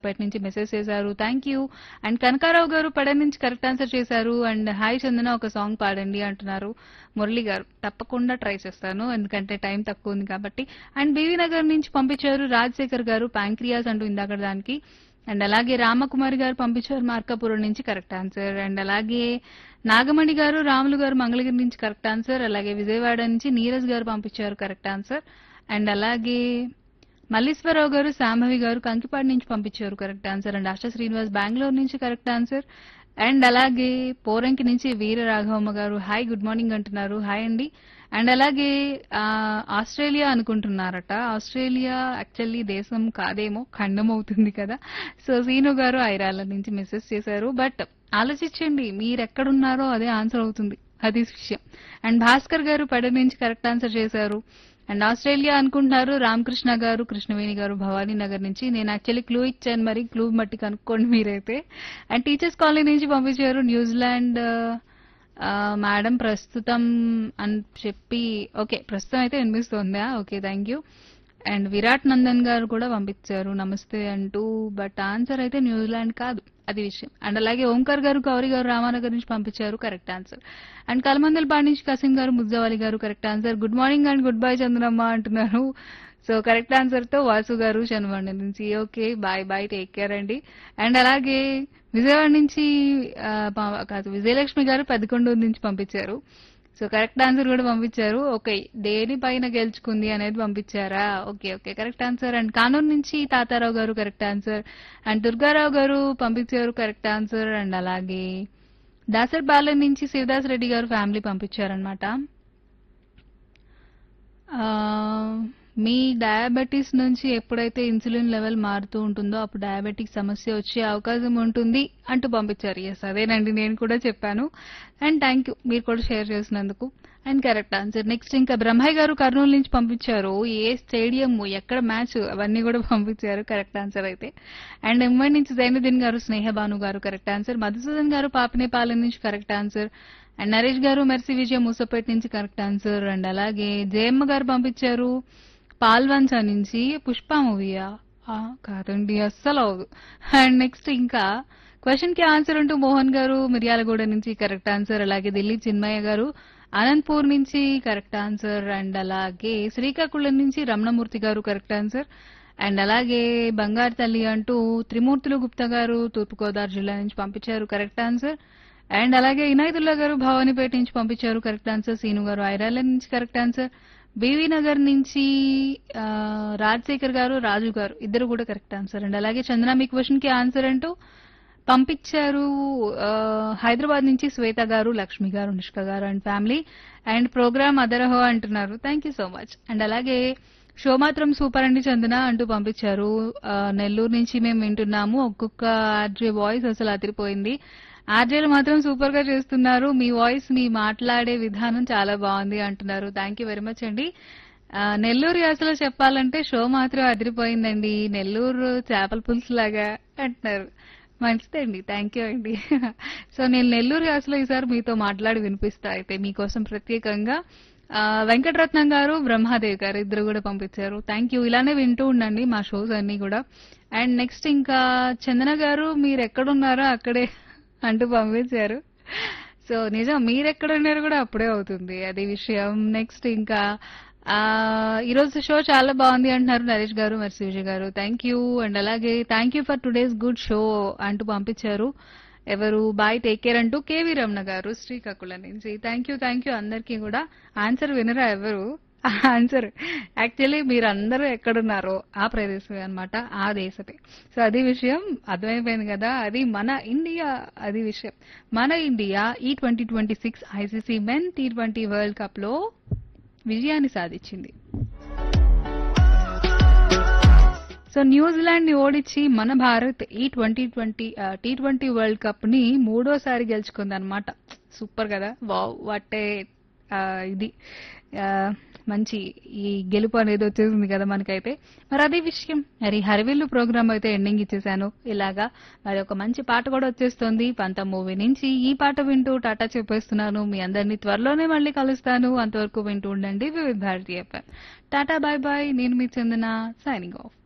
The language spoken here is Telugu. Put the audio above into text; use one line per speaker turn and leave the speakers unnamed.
పేట నుంచి మెసేజ్ చేశారు thank you and Kanakarao garu పడ నుంచి కరెక్ట్ ఆన్సర్ చేశారు అండ్ హాయ్ చందన ఒక సాంగ్ పాడండి అంటున్నారు మురళి గారు తప్పకుండా ట్రై చేస్తాను ఎందుకంటే టైం తక్కువ ఉంది కాబట్టి అండ్ బీవీ నగర్ నుంచి పంపించారు రాజశేఖర్ గారు ప్యాంక్రియాస్ అంటూ ఇందాక దానికి అండ్ అలాగే రామకుమారి గారు పంపించారు మార్కాపురం నుంచి కరెక్ట్ ఆన్సర్ అండ్ అలాగే నాగమణి గారు రాములు గారు మంగళగిరి నుంచి కరెక్ట్ ఆన్సర్ అలాగే విజయవాడ నుంచి నీరజ్ గారు పంపించారు కరెక్ట్ ఆన్సర్ అండ్ అలాగే మల్లీశ్వరరావు గారు శాంభవి గారు కంకిపాడు నుంచి పంపించారు correct answer and Asha Srinivas Bengaluru నుంచి కరెక్ట్ ఆన్సర్ అండ్ అలాగే పోరంకి నుంచి Veera Raghavamma garu hi good morning అంటున్నారు హాయ్ అండి అండ్ అలాగే ఆ, ఆస్ట్రేలియా అనుకుంటున్నారట ఆస్ట్రేలియా యాక్చువల్లీ దేశం కాదేమో ఖండం అవుతుంది కదా సో సీను గారు ఐరాల నుంచి మెసేజ్ చేశారు బట్ ఆలోచించండి మీరు ఎక్కడున్నారో అదే ఆన్సర్ అవుతుంది అది విషయం అండ్ భాస్కర్ గారు పడ నుంచి కరెక్ట్ ఆన్సర్ చేశారు అండ్ ఆస్ట్రేలియా అనుకుంటున్నారు రామకృష్ణ గారు కృష్ణవేణి గారు భవానీ నగర్ నుంచి నేను యాక్చువల్లీ క్లూ ఇచ్చాను మరి క్లూ మట్టి కనుక్కోండి మీరైతే అండ్ టీచర్స్ కాలనీ నుంచి పంపించారు న్యూజిలాండ్ ఆ, మేడం ప్రస్తుతం అని చెప్పి ఓకే ప్రస్తుతం అయితే వినిపిస్తుందా okay thank you and Virat Nandan garu కూడా పంపించారు నమస్తే అంటూ బట్ ఆన్సర్ అయితే న్యూజిలాండ్ కాదు అది విషయం అండ్ అలాగే ఓంకార్ గారు గౌరీ గారు రామానగర్ నుంచి పంపించారు కరెక్ట్ ఆన్సర్ అండ్ కలమందలపాడు నుంచి కసిం garu Mujjavali garu correct answer good morning and good bye Chandramma అంటున్నారు సో కరెక్ట్ ఆన్సర్ తో వాసు గారు శనివాడి నుంచి okay bye bye take care అండి అండ్ అలాగే విజయవాడ నుంచి ఆ, పా- కాదు విజయలక్ష్మి గారు పెద్దకొండూరు నుంచి పంపించారు సో కరెక్ట్ ఆన్సర్ కూడా పంపించారు ఓకే దేని పైన గెలుచుకుంది అనేది పంపించారా okay okay correct answer and Kanuru నుంచి తాతారావు గారు కరెక్ట్ ఆన్సర్ అండ్ దుర్గారావు గారు పంపించారు కరెక్ట్ ఆన్సర్ అండ్ అలాగే దాసర్పాలెం నుంచి శివదాస్ రెడ్డి గారు ఫ్యామిలీ పంపించారనమాట ఆ, మీ డయాబెటీస్ నుంచి ఎప్పుడైతే ఇన్సులిన్ లెవెల్ మారుతూ ఉంటుందో అప్పుడు డయాబెటిక్ సమస్య వచ్చే అవకాశం ఉంటుంది అంటూ పంపించారు ఎస్ అదేనండి నేను కూడా చెప్పాను అండ్ థ్యాంక్ యూ మీరు కూడా షేర్ చేసినందుకు అండ్ కరెక్ట్ ఆన్సర్ నెక్స్ట్ ఇంకా బ్రహ్మయ్య గారు కర్నూలు నుంచి పంపించారు ఏ స్టేడియం ఎక్కడ మ్యాచ్ అవన్నీ కూడా పంపించారు కరెక్ట్ ఆన్సర్ అయితే అండ్ ముంబై నుంచి జైనుద్దీన్ గారు స్నేహబాను గారు కరెక్ట్ ఆన్సర్ మధుసూదన్ గారు పాపనేపాలెం నుంచి కరెక్ట్ ఆన్సర్ అండ్ నరేష్ గారు మెర్సీ విజయ మూసపేట నుంచి కరెక్ట్ ఆన్సర్ అండ్ అలాగే జయమ్మ గారు పంపించారు పాల్వంచ నుంచి పుష్ప మూవీయా ఆ, కాదండి అస్సలు అవదు అండ్ నెక్స్ట్ ఇంకా క్వశ్చన్ కి ఆన్సర్ అంటూ మోహన్ గారు మిర్యాలగూడ నుంచి కరెక్ట్ ఆన్సర్ అలాగే ఢిల్లీ చిన్మయ్య గారు అనంతపూర్ నుంచి కరెక్ట్ ఆన్సర్ అండ్ అలాగే శ్రీకాకుళం నుంచి రమణమూర్తి గారు కరెక్ట్ ఆన్సర్ అండ్ అలాగే బంగారు తల్లి అంటూ త్రిమూర్తులు గుప్తా గారు తూర్పుగోదావరి జిల్లా నుంచి పంపించారు కరెక్ట్ ఆన్సర్ అండ్ అలాగే ఇనాయతుల్లా గారు భవానీపేట నుంచి పంపించారు కరెక్ట్ ఆన్సర్ సీను గారు ఐరాల నుంచి కరెక్ట్ ఆన్సర్ బీవీ నగర్ నుంచి ఆ, రాజశేఖర్ గారు రాజు గారు ఇద్దరు కూడా కరెక్ట్ ఆన్సర్ అండ్ అలాగే చందన మీ క్వశ్చన్ కి ఆన్సర్ అంటూ పంపించారు ఆ, హైదరాబాద్ నుంచి శ్వేత గారు Lakshmi garu Nishka garu and family and program అదరహో అంటున్నారు thank you so much and అలాగే షో మాత్రం సూపర్ అండి చందన అంటూ పంపించారు ఆ, నెల్లూరు నుంచి మేము వింటున్నాము ఒక్కొక్క ఆర్జే వాయిస్ అసలు అదిరిపోయింది ఆర్జేలు మాత్రం సూపర్ గా చేస్తున్నారు మీ వాయిస్ మీ మాట్లాడే విధానం చాలా బాగుంది అంటున్నారు థ్యాంక్ యూ వెరీ మచ్ అండి ఆ, నెల్లూరు యాసలో చెప్పాలంటే షో మాత్రం అదిరిపోయిందండి నెల్లూరు చేపల పులుసు లాగా అంటున్నారు మంచిదండి థ్యాంక్ యూ అండి సో నేను నెల్లూరు యాసలో ఈసారి మీతో మాట్లాడి వినిపిస్తా అయితే మీకోసం ప్రత్యేకంగా ఆ, వెంకటరత్నం గారు బ్రహ్మాదేవి గారు ఇద్దరు కూడా పంపించారు థ్యాంక్ యూ ఇలానే వింటూ ఉండండి మా షోస్ అన్ని కూడా అండ్ నెక్స్ట్ ఇంకా చందన గారు మీరు ఎక్కడున్నారో అక్కడే అంటూ పంపించారు సో నిజం మీరు ఎక్కడ ఉన్నారు కూడా అప్పుడే అవుతుంది అది విషయం నెక్స్ట్ ఇంకా ఆ ఈరోజు షో చాలా బాగుంది అంటున్నారు నరేష్ గారు Mercy Vijay garu thank you and అలాగే thank you for today's good show అంటూ పంపించారు ఎవరు బాయ్ టేక్ కేర్ అంటూ కేవీ రమణ గారు శ్రీకాకుళం నుంచి థ్యాంక్ యూ థ్యాంక్ యూ అందరికీ కూడా ఆన్సర్ వినరా ఎవరు ఆన్సర్ యాక్చువల్లీ మీరందరూ ఎక్కడున్నారో ఆ ప్రదేశమే అన్నమాట ఆ దేశమే సో అది విషయం అర్థమైపోయింది కదా అది మన ఇండియా అది విషయం మన ఇండియా ఈ twenty twenty six ICC men T twenty world cup లో విజయాన్ని సాధించింది సో న్యూజిలాండ్ ని ఓడించి మన భారత్ ఈ twenty twenty T twenty world cup ని మూడోసారి గెలుచుకుంది అనమాట సూపర్ కదా వావ్ వాటే ఇది ఆ, మంచి ఈ గెలుపు అనేది వచ్చేసింది కదా మనకైతే మరి అదే విషయం మరి హరివిల్లు ప్రోగ్రామ్ అయితే ఎండింగ్ ఇచ్చేసాను ఇలాగా మరి ఒక మంచి పాట కూడా వచ్చేస్తుంది పంత మూవీ నుంచి ఈ పాట వింటూ టాటా చెప్పేస్తున్నాను మీ అందరినీ త్వరలోనే మళ్ళీ కలుస్తాను అంతవరకు వింటూ ఉండండి వివిధ భారతీయ టాటా బాయ్ బాయ్ నేను మీ చందన సైనింగ్ ఆఫ్